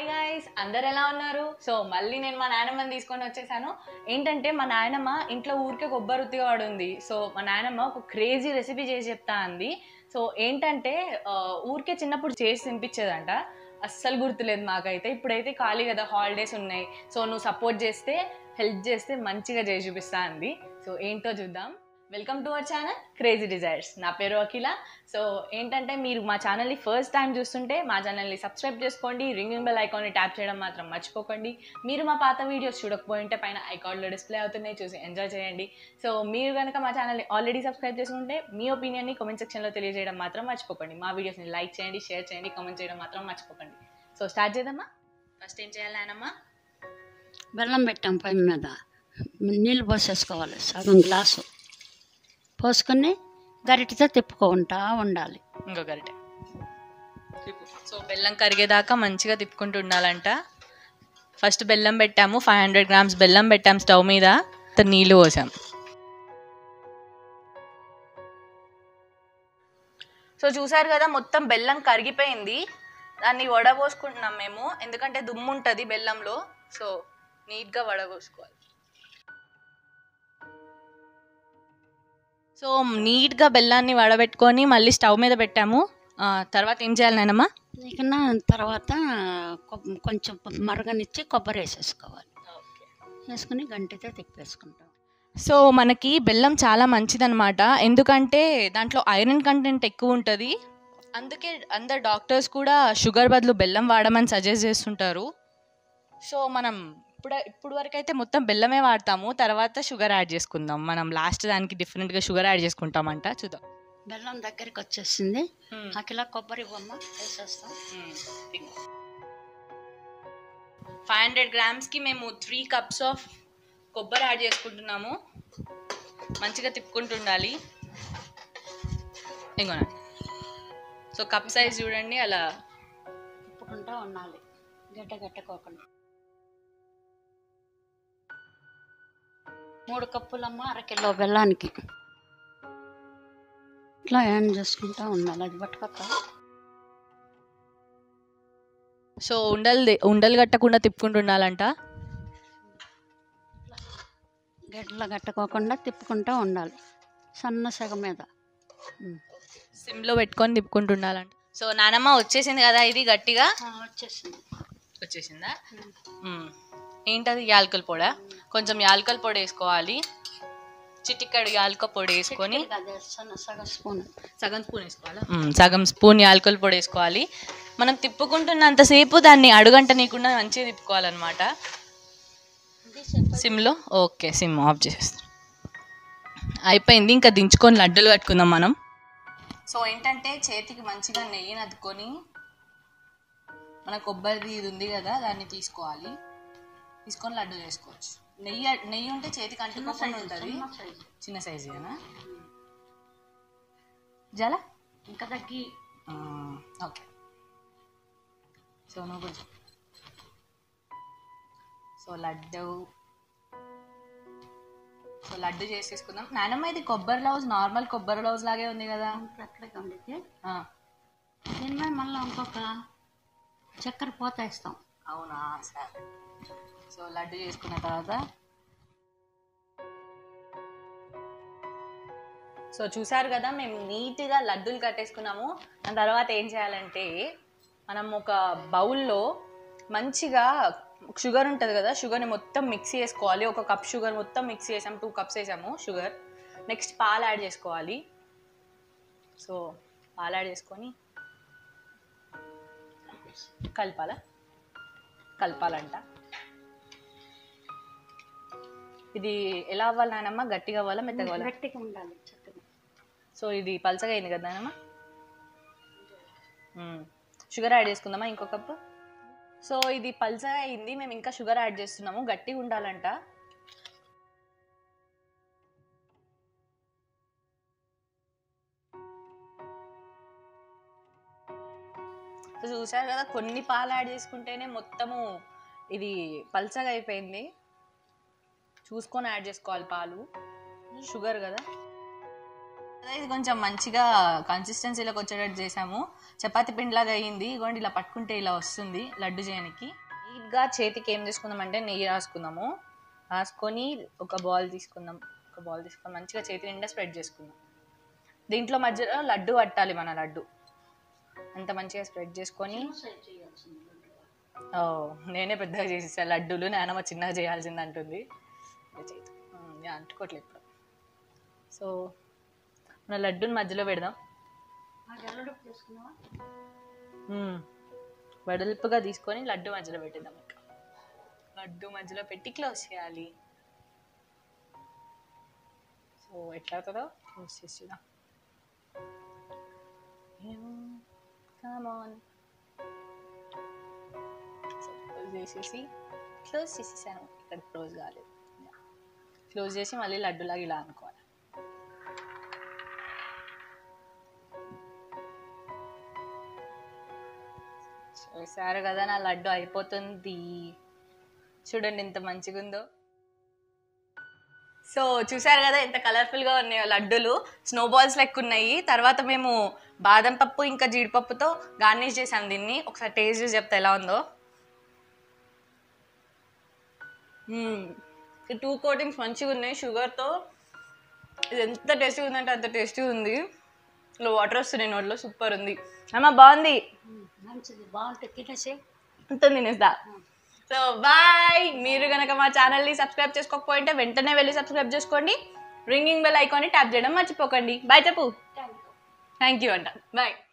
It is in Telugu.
హాయ్ గాయ్స్ అందరు ఎలా ఉన్నారు సో మళ్ళీ నేను మా నాయనమ్మని తీసుకొని వచ్చేసాను ఏంటంటే మా నాయనమ్మ ఇంట్లో ఊరికే కొబ్బరి ఉత్తిగా వాడు ఉంది సో మా నాయనమ్మ ఒక క్రేజీ రెసిపీ చేసి చెప్తా అంది సో ఏంటంటే ఆ, ఊరికే చిన్నప్పుడు చేసి తినిపించేదంట అస్సలు గుర్తులేదు మాకైతే ఇప్పుడైతే ఖాళీ కదా హాలిడేస్ ఉన్నాయి సో నువ్వు సపోర్ట్ చేస్తే హెల్ప్ చేస్తే మంచిగా చేసి చూపిస్తా అంది సో ఏంటో చూద్దాం welcome to our channel crazy desires నా పేరు అఖిల సో ఏంటంటే మీరు మా ఛానల్ని ఫస్ట్ టైం చూస్తుంటే మా ఛానల్ని సబ్స్క్రైబ్ చేసుకోండి రింగింగ్ బెల్ ఐకాన్ని ట్యాప్ చేయడం మాత్రం మర్చిపోకండి మీరు మా పాత వీడియోస్ చూడకపోయింటే పైన ఐకాన్లో డిస్ప్లే అవుతున్నాయి చూసి ఎంజాయ్ చేయండి సో మీరు కనుక మా ఛానల్ని ఆల్రెడీ సబ్స్క్రైబ్ చేసుకుంటే మీ ఒపీనియన్ని కామెంట్ సెక్షన్లో తెలియజేయడం మాత్రం మర్చిపోకండి మా వీడియోస్ని లైక్ చేయండి షేర్ చేయండి కామెంట్ చేయడం మాత్రం మర్చిపోకండి సో స్టార్ట్ చేద్దామా ఫస్ట్ ఏం చేయాలి నాయనమ్మా బెల్లం పెట్టాం పై మీద నీళ్ళు పోసేసుకోవాలి సగం గ్లాసు పోసుకొని గరిటతో తిప్పుకుంటా ఉండాలి ఇంకో గరిటె సో బెల్లం కరిగేదాకా మంచిగా తిప్పుకుంటూ ఉండాలంట ఫస్ట్ బెల్లం పెట్టాము ఫైవ్ హండ్రెడ్ గ్రామ్స్ బెల్లం పెట్టాము స్టవ్ మీద తర్వాత నీళ్ళు పోసాం సో చూసారు కదా మొత్తం బెల్లం కరిగిపోయింది దాన్ని వడబోసుకుంటున్నాం మేము ఎందుకంటే దుమ్ము ఉంటుంది బెల్లంలో సో నీట్గా వడబోసుకోవాలి సో నీట్గా బెల్లాన్ని వడబెట్టుకొని మళ్ళీ స్టవ్ మీద పెట్టాము ఆ, తర్వాత ఏం చేయాలి నాయనమ్మా ఇక తర్వాత కొ- కొంచెం మరగనిచ్చి కొబ్బరి వేసేసుకోవాలి వేసుకుని గంటితో తిప్పేసుకుంటాం సో మనకి బెల్లం చాలా మంచిదన్నమాట ఎందుకంటే దాంట్లో ఐరన్ కంటెంట్ ఎక్కువ ఉంటుంది అందుకే అందరు డాక్టర్స్ కూడా షుగర్ బదులు బెల్లం వాడమని సజెస్ట్ చేస్తుంటారు సో మనం ఇప్పుడు ఇప్పుడు వరకు అయితే మొత్తం బెల్లమే వాడతాము తర్వాత షుగర్ యాడ్ చేసుకుందాం మనం లాస్ట్ దానికి డిఫరెంట్గా షుగర్ యాడ్ చేసుకుంటామంట చూద్దాం బెల్లం దగ్గరికి వచ్చేసింది అకిల కొబ్బరి బొమ్మ వేసేస్తాం ఫైవ్ హండ్రెడ్ గ్రామ్స్కి మేము త్రీ కప్స్ ఆఫ్ కొబ్బరి యాడ్ చేసుకుంటున్నాము మంచిగా తిప్పుకుంటూ ఉండాలి ఇంకోనా సో కప్ సైజ్ చూడండి అలా తిప్పుకుంటా ఉండాలి గడ్డ గట్టకోకుండా మూడు కప్పులమ్మ అరకిలో బెల్లానికి ఇట్లా ఏం చేసుకుంటా ఉండాలి అది పట్టుకొక్క సో ఉండలు ఉండలు కట్టకుండా తిప్పుకుంటూ ఉండాలంట గడ్డలో కట్టుకోకుండా తిప్పుకుంటూ ఉండాలి సన్న సగం మీద ఉమ్. సిమ్లో పెట్టుకొని తిప్పుకుంటూ ఉండాలంట సో నానమ్మ వచ్చేసింది కదా ఇది గట్టిగా ఆ, వచ్చేసింది వచ్చేసిందా మ్మ్. ఏంటది యాలకల పొడ కొంచెం యాలకల పొడి వేసుకోవాలి చిటిక్కడు యాలక పొడి వేసుకొని అదే సన్న సగం స్పూన్ సగం స్పూన్ వేసుకోవాలా సగం స్పూన్ యాలకుల పొడి వేసుకోవాలి మనం తిప్పుకుంటున్నంతసేపు దాన్ని అడుగంట నీకుండా మంచిగా తిప్పుకోవాలన్నమాట సిమ్లో ఓకే సిమ్ ఆఫ్ చేసేస్తాం అయిపోయింది ఇంకా దించుకొని లడ్డూలు కట్టుకుందాం మనం సో ఏంటంటే చేతికి మంచిగా నెయ్యిని అద్దుకొని మన కొబ్బరిది ఇది ఉంది కదా దాన్ని తీసుకోవాలి తీసుకొని లడ్డు చేసుకోవచ్చు నెయ్యి నెయ్యి ఉంటే చేతికి అంటుకోకుండా ఉంటుంది చిన్న సైజునా జల ఇంకా తగ్గి ఓకే సో నువ్వు కూడా చెప్పు. సో లడ్డు సో లడ్డు చేసేసుకుందాం నానమ్మ ఇది కొబ్బరి లౌజ్ నార్మల్ కొబ్బరి లౌజ్ లాగే ఉంది కదా అట్లాగే ఉండితే ఆ, దీని మీద మళ్ళీ ఇంకొక చక్కెర పోత వేస్తాం అవునా సరే సో లడ్డు చేసుకున్న తర్వాత సో చూసారు కదా మేము నీట్గా లడ్డూలు కట్టేసుకున్నాము దాని తర్వాత ఏం చేయాలంటే మనం ఒక బౌల్లో మంచిగా షుగర్ ఉంటుంది కదా షుగర్ని మొత్తం మిక్స్ చేసుకోవాలి ఒక కప్ షుగర్ మొత్తం మిక్స్ చేసాము టూ కప్స్ వేసాము షుగర్ నెక్స్ట్ పాలు యాడ్ చేసుకోవాలి సో పాలు యాడ్ చేసుకొని కలపాలా కలపాలంట ఇది ఎలా అవ్వాలి నాయనమ్మ గట్టిగా అవ్వాలా మెత్తగా అవ్వాలా గట్టిగా ఉండాలి చక్కగా సో ఇది పలచగా అయింది కదా నాయనమ్మ మ్మ్. షుగర్ యాడ్ చేసుకుందామా ఇంకో కప్పు సో ఇది పల్చగా అయింది మేము ఇంకా షుగర్ యాడ్ చేస్తున్నాము గట్టిగా ఉండాలంట సో చూసారు కదా కొన్ని పాలు యాడ్ చేసుకుంటేనే మొత్తము ఇది పల్చగా అయిపోయింది చూసుకొని యాడ్ చేసుకోవాలి పాలు షుగర్ కదా అదే ఇది కొంచెం మంచిగా కన్సిస్టెన్సీలోకి వచ్చేటట్టు చేసాము చపాతి పిండిలాగా అయ్యింది ఇగోండి ఇలా పట్టుకుంటే ఇలా వస్తుంది లడ్డు చేయడానికి నీట్గా చేతికి ఏం చేసుకుందామంటే నెయ్యి రాసుకుందాము రాసుకొని ఒక బాల్ తీసుకుందాం ఒక బాల్ తీసుకొని మంచిగా చేతి నిండా స్ప్రెడ్ చేసుకుందాం దీంట్లో మధ్యలో లడ్డు పట్టాలి మన లడ్డు అంత మంచిగా స్ప్రెడ్ చేసుకొని ఓ నేనే పెద్దగా చేసేసా లడ్డూలు నానమ్మ చిన్నగా చేయాల్సింది అంటుంది ఇలా చేతి ఉమ్, నేను అంటుకోవట్లేదు ఇప్పుడు సో మన లడ్డూని మధ్యలో పెడదాం మ్మ్. వెడల్పుగా తీసుకొని లడ్డు మధ్యలో పెట్టిద్దాం ఇక లడ్డు మధ్యలో పెట్టి క్లోజ్ చేయాలి సో ఎట్లా అవుతుందో క్లోజ్ చేసేద్దాం కమాన్ క్లోజ్ చేసేసి క్లోజ్ చేసేసాను ఇక్కడ క్లోజ్ కాలేదు క్లోజ్ చేసి మళ్ళీ లడ్డులాగా ఇలా అనుకోవాలి చూసారు కదా నా లడ్డు అయిపోతుంది చూడండి ఎంత మంచిగా ఉందో సో చూసారు కదా ఎంత కలర్ఫుల్ గా ఉన్నాయో లడ్డూలు స్నో బాల్స్ లెక్క ఉన్నాయి తర్వాత మేము బాదం పప్పు ఇంకా జీడిపప్పుతో గార్నిష్ చేసాం దీన్ని ఒకసారి టేస్ట్ చేసి చెప్తే ఎలా ఉందో మ్మ్. ఈ టూ కోటింగ్స్ మంచిగా ఉన్నాయి షుగర్తో ఇది ఎంత టేస్టీగా ఉందంటే అంత టేస్టీగా ఉంది ఇలా వాటర్ వస్తున్నాయి నోట్లో సూపర్ ఉంది అమ్మ బాగుంది మంచిది బాగుంటుంది తినేసి అంత తినేస్తా సో బాయ్ మీరు కనుక మా ఛానల్ని సబ్స్క్రైబ్ చేసుకోకపోయింటే వెంటనే వెళ్ళి సబ్స్క్రైబ్ చేసుకోండి రింగింగ్ బెల్ ఐకాన్ని ట్యాప్ చేయడం మర్చిపోకండి బాయ్ చెప్పు థ్యాంక్ యూ థ్యాంక్ యూ అంట బాయ్